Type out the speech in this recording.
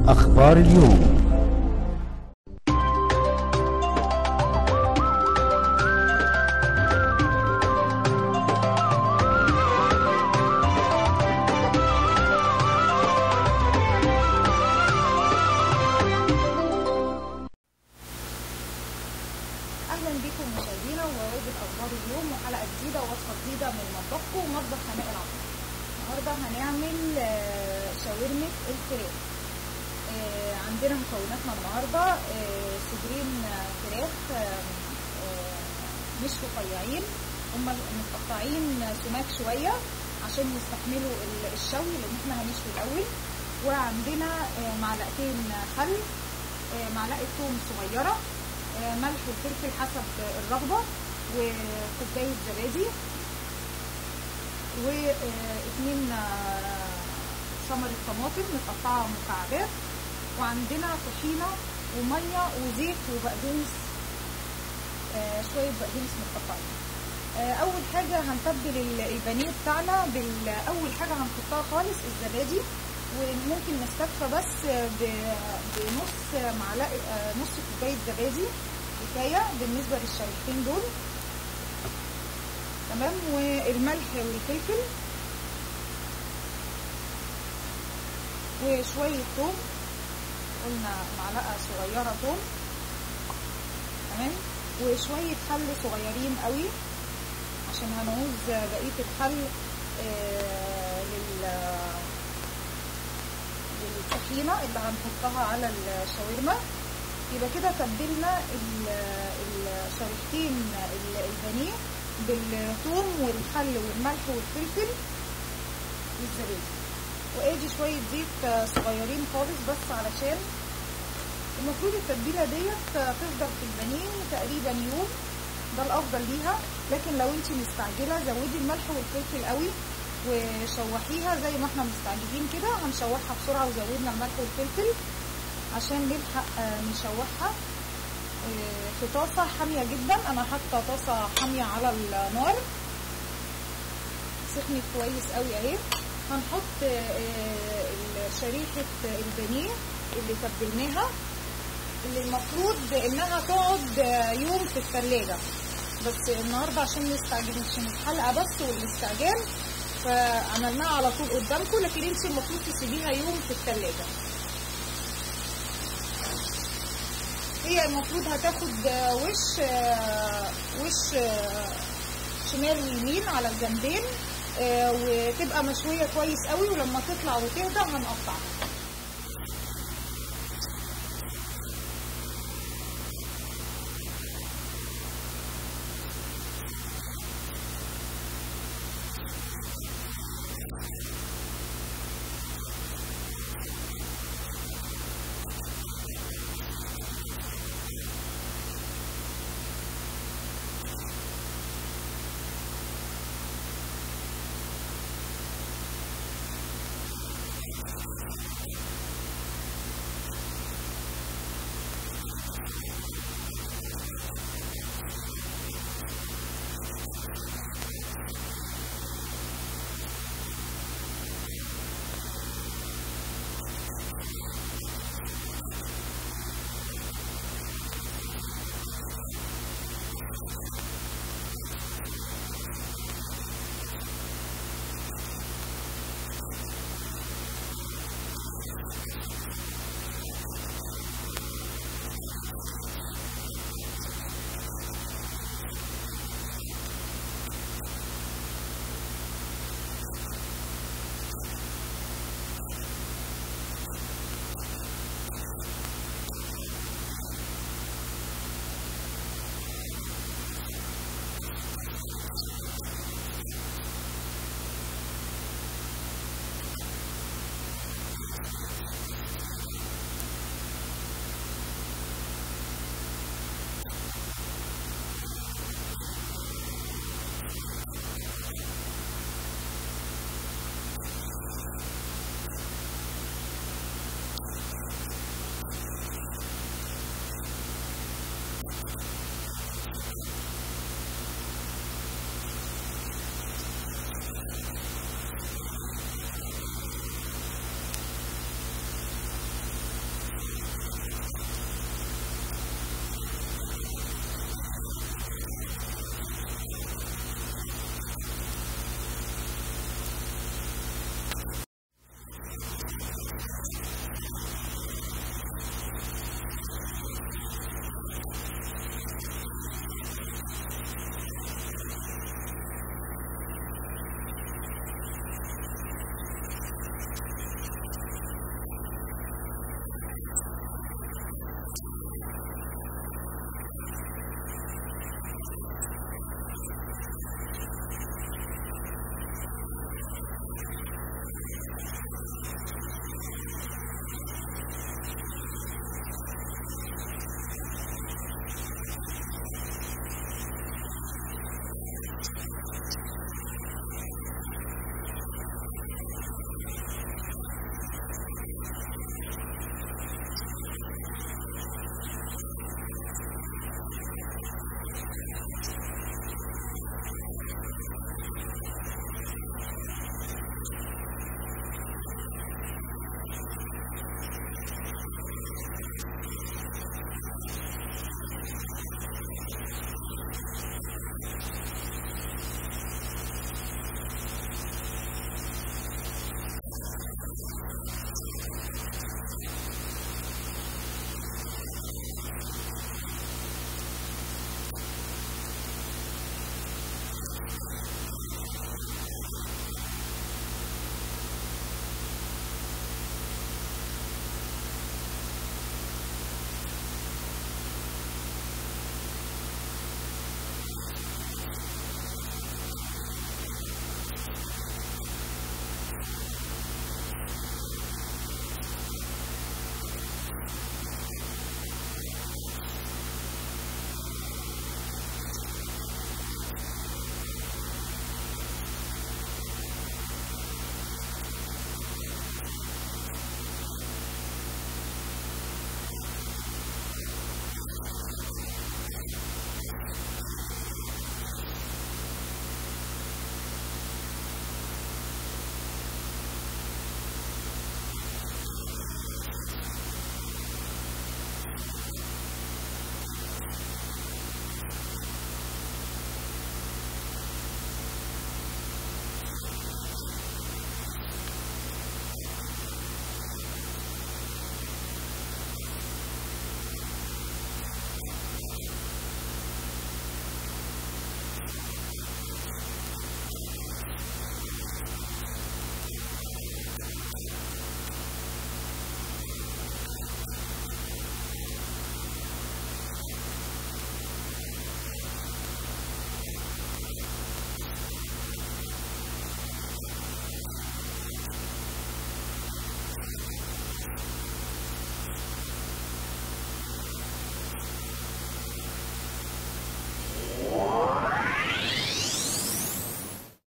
أخبار اليوم اهلا بكم مشاهدينا ووجبه اخبار اليوم وحلقه جديده ووصفه جديده من مطبخكم ومطبخ هناء العطر النهارده هنعمل آه، شاورمه الفراخ آه، عندنا مكوناتنا النهارده آه، صدرين آه، فراخ آه، آه، مش رفيعين هما متقطعين سماك شويه عشان يستحملوا ال- الشوي لان احنا هنشوي الاول وعندنا آه، معلقتين خل آه، معلقه ثوم صغيره آه، ملح وفلفل حسب الرغبه وكوبايه زبادي واثنين ثمرة طماطم متقطعة مكعبات وعندنا طحينة ومية وزيت وبقدونس آه، شوية بقدونس متقطعين آه، أول حاجة هنتبل ال- البانيه بتاعنا بال- أول حاجة هنحطها خالص الزبادي وممكن نستكفى بس ب- بنص معلقة آه، نص كوباية زبادي كفاية بالنسبة للشريحتين دول تمام والملح والفلفل وشوية توم قلنا معلقة صغيرة توم تمام وشوية خل صغيرين قوي عشان هنعوز بقية الخل آه، لل للطحينة اللي هنحطها على الشاورما يبقى كده تبلنا ال- الشريحتين ال- البانيه بالثوم والخل والملح والفلفل والزبادي وادي شويه زيت صغيرين خالص بس علشان المفروض التتبيله ديت تفضل في البانيه تقريبا يوم ده الافضل ليها لكن لو انت مستعجله زودي الملح والفلفل قوي وشوحيها زي ما احنا مستعجلين كده هنشوحها بسرعه وزودنا الملح والفلفل عشان نلحق آه، نشوحها آه، في طاسه حاميه جدا انا حاطه طاسه حاميه على النار سخنت كويس قوي اهي هنحط آه، شريحه البانيه اللي تبلناها اللي المفروض انها تقعد آه، يوم في الثلاجه بس النهارده عشان مستعجلين عشان الحلقه بس والاستعجال فعملناها على طول قدامكم لكن انت المفروض تسيبيها يوم في الثلاجه هي المفروض هتاخد آه، وش آه، وش آه، شمال ويمين على الجنبين آه، وتبقى مشويه كويس قوي ولما تطلع وتهدى هنقطعها